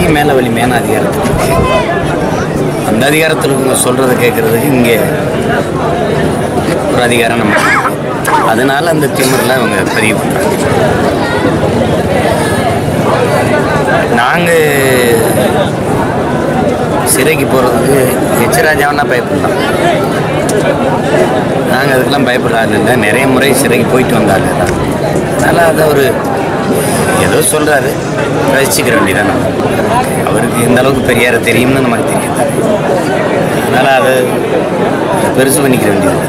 வலிமைக்கு மேலே வலிமையான அதிகாரத்தில் இருக்கு அந்த அதிகாரத்தில் இவங்க சொல்கிறத கேட்குறதுக்கு இங்கே ஒரு அதிகாரம் நமக்கு இருக்கு. அதனால அந்த திமிரில் அவங்க பதிவு பண்ணுறாங்க நாங்கள் சிறைக்கு போகிறதுக்கு எச்சராஜாவனா பயப்படலாம் நாங்கள் அதுக்கெல்லாம் பயப்படாது இல்லை நிறைய முறை சிறைக்கு போயிட்டு வந்தாங்க அதனால் அதை அவர் ஏதோ சொல்கிறாரு ரசிச்சுக்கிற வேண்டியதான் நம்ம. அவருக்கு எந்த அளவுக்கு பெரியார தெரியும்னு நமக்கு தெரியும் அதனால் அதை பெருசு பண்ணிக்கிற வேண்டியது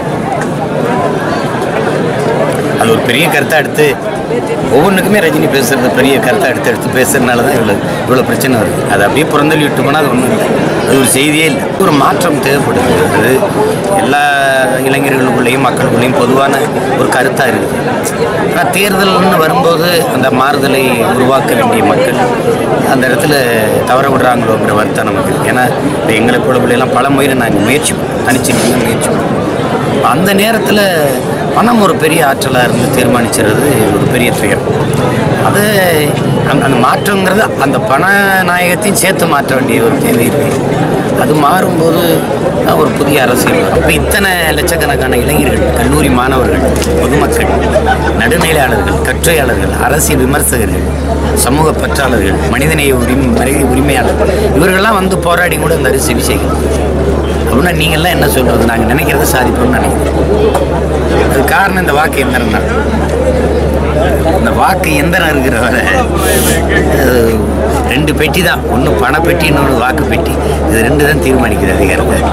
அது ஒரு பெரிய கருத்தை எடுத்து ஒவ்வொன்றுக்குமே ரஜினி பேசுறது பெரிய கருத்தை எடுத்து எடுத்து பேசுறதுனால தான் இவ்வளோ இவ்வளோ பிரச்சனை வருது அதை அப்படியே புறந்தள்ளி விட்டு போனால் அது ஒன்றும் இல்லை அது ஒரு செய்தியே இல்லை ஒரு மாற்றம் தேவைப்படுது அது எல்லா இளைஞர்களுக்குள்ளேயும் மக்களுக்குள்ளேயும் பொதுவான ஒரு கருத்தாக இருக்குது ஆனால் தேர்தல்னு வரும்போது அந்த மாறுதலை உருவாக்க வேண்டிய மக்கள் அந்த இடத்துல தவற விடுறாங்களோங்கிற வருத்தம் நமக்கு இருக்கு. ஏன்னா இப்போ எங்களை போல பிள்ளைலாம் பல முறை நாங்கள் முயற்சி பண்ணோம் தனிச்சு முயற்சி பண்ணோம் அந்த நேரத்தில் பணம் ஒரு பெரிய ஆற்றலாக இருந்து தீர்மானிச்சிறது ஒரு பெரிய துயரம் அது அந்த அந்த மாற்றங்கிறது அந்த பண நாயகத்தையும் சேர்த்து மாற்ற வேண்டிய ஒரு தேவை இருக்கு அது மாறும்போது தான் ஒரு புதிய அரசியல் வரும் இப்போ இத்தனை லட்சக்கணக்கான இளைஞர்கள் கல்லூரி மாணவர்கள் பொதுமக்கள் நடுநிலையாளர்கள் கற்றையாளர்கள் அரசியல் விமர்சகர்கள் சமூக பற்றாளர்கள் மனிதநேய உரிமை மனித உரிமையாளர்கள் இவர்கள்லாம் வந்து போராடி கூட இந்த அரிசி விஷயம் அப்படின்னா நீங்கள்லாம் என்ன சொல்றது நாங்கள் நினைக்கிறத சாதிப்போம்னு நினைக்கிறோம் அது காரணம் இந்த வாக்கு எந்திரம் தான் இந்த வாக்கு எந்திரம் இருக்கிற வரை அது ரெண்டு பெட்டி தான் ஒன்று பணப்பெட்டி இன்னொன்று வாக்கு பெட்டி இது ரெண்டு தான் தீர்மானிக்கிற அதிகாரத்தை